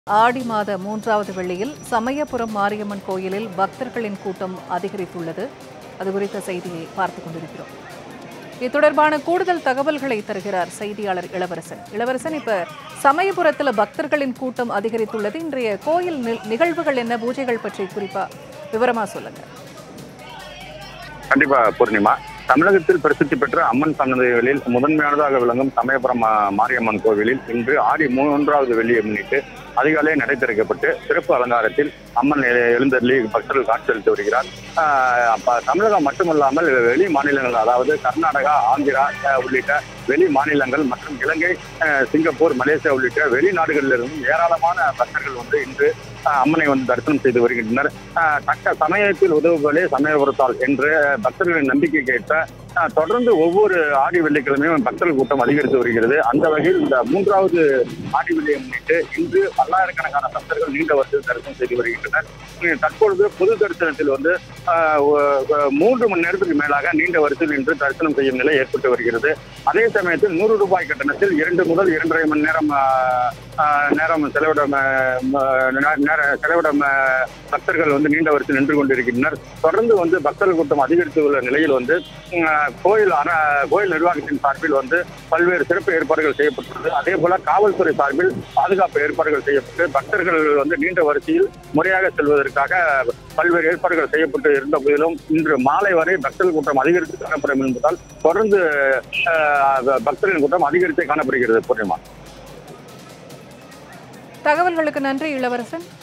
ஆடி மாத மூன்றாவது வெள்ளியில் சமயபுரம் மாரியம்மன் கோயிலில் பக்தர்களின் கூட்டம் அதிகரித்துள்ளது அது குறித்த செய்தியை பார்த்துக் கொண்டிருக்கிறோம் இது தொடர்பான கூடுதல் தகவல்களை தருகிறார் செய்தியாளர் இளவரசன் இளவரசன் இப்ப சமயபுரத்தில் பக்தர்களின் கூட்டம் அதிகரித்துள்ளது இன்றைய கோயில் நி- நிகழ்வுகள் என்ன பூஜைகள் பற்றி குறிப்பா விவரமா சொல்லுங்க கண்டிப்பா பூர்ணிமா தமிழகத்தில் பிரசித்தி பெற்ற அம்மன் சன்னதிகளில் முதன்மையானதாக விளங்கும் சமயபுரம் மா- மாரியம்மன் கோவிலில் இன்று ஆடி மூன்றாவது வெள்ளியை முன்னிட்டு அதிகாலை நடை திறக்கப்பட்டு சிறப்பு அலங்காரத்தில் அம்மன் எ- எழுந்தருளி பக்தர்கள் காட்சியளித்து வருகிறார் ஆஹ் அப்ப தமிழகம் மட்டுமல்லாமல் வெளி மாநிலங்கள் அதாவது கர்நாடகா ஆந்திரா அஹ், உள்ளிட்ட வெளி மாநிலங்கள் மற்றும் இலங்கை அஹ், சிங்கப்பூர் மலேசியா உள்ளிட்ட வெளிநாடுகளிலிருந்தும் ஏராளமான பக்தர்கள் வந்து இன்று அஹ், அம்மனை வந்து தரிசனம் செய்து வருகின்றனர் ஆஹ் தக்க சமயத்தில் உதவுகளே சமயபுரத்தால் என்று பக்தர்களின் நம்பிக்கைக்கு ஏற்ப ஆஹ் தொடர்ந்து ஒவ்வொரு ஆடி வெள்ளிக்கிழமையும் பக்தர்கள் கூட்டம் அதிகரித்து வருகிறது அந்த வகையில் இந்த மூன்றாவது ஆடி வெள்ளியை முன்னிட்டு இன்று பல்லாயிரக்கணக்கான பக்தர்கள் நீண்ட வரிசையில் தரிசனம் செய்து வருகின்றனர் உம் தற்பொழுது பொது தரிசனத்தில் வந்து ஆஹ் ஒ- ஒ- மூன்று மணி நேரத்துக்கு மேலாக நீண்ட வரிசையில் நின்று தரிசனம் செய்யும் நிலை ஏற்பட்டு வருகிறது அதே சமயத்தில் நூறு ரூபாய் கட்டணத்தில் இரண்டு முதல் இரண்டரை மணி நேரம் ஆஹ், ஆஹ், நேரம் செலவிட ம- ம- நேர செலவிட ம- பக்தர்கள் வந்து நீண்ட வரிசையில் நின்று கொண்டிருக்கின்றனர் தொடர்ந்து வந்து பக்தர்கள் கூட்டம் அதிகரித்து உள்ள நிலையில் வந்து உம், கோயில் அர கோயில் நிர்வாகத்தின் சார்பில் வந்து பல்வேறு சிறப்பு ஏற்பாடுகள் செய்யப்பட்டுள்ளது அதே போல காவல்துறை சார்பில் பாதுகாப்பு ஏற்பாடுகள் செய்யப்பட்டு பக்தர்கள் வந்து நீண்ட வரிசையில் முறையாக செல்வதற்காக பல்வேறு ஏற்பாடுகள் செய்யப்பட்டு இருந்த போதிலும் இன்று மாலை வரை பக்தர்கள் கூட்டம் அதிகரித்து காணப்படும் என்பதால் தொடர்ந்து ஆஹ், பக்தர்களின் கூட்டம் அதிகரித்தே காணப்படுகிறது பூர்ணிமா தகவல்களுக்கு நன்றி இளவரசன்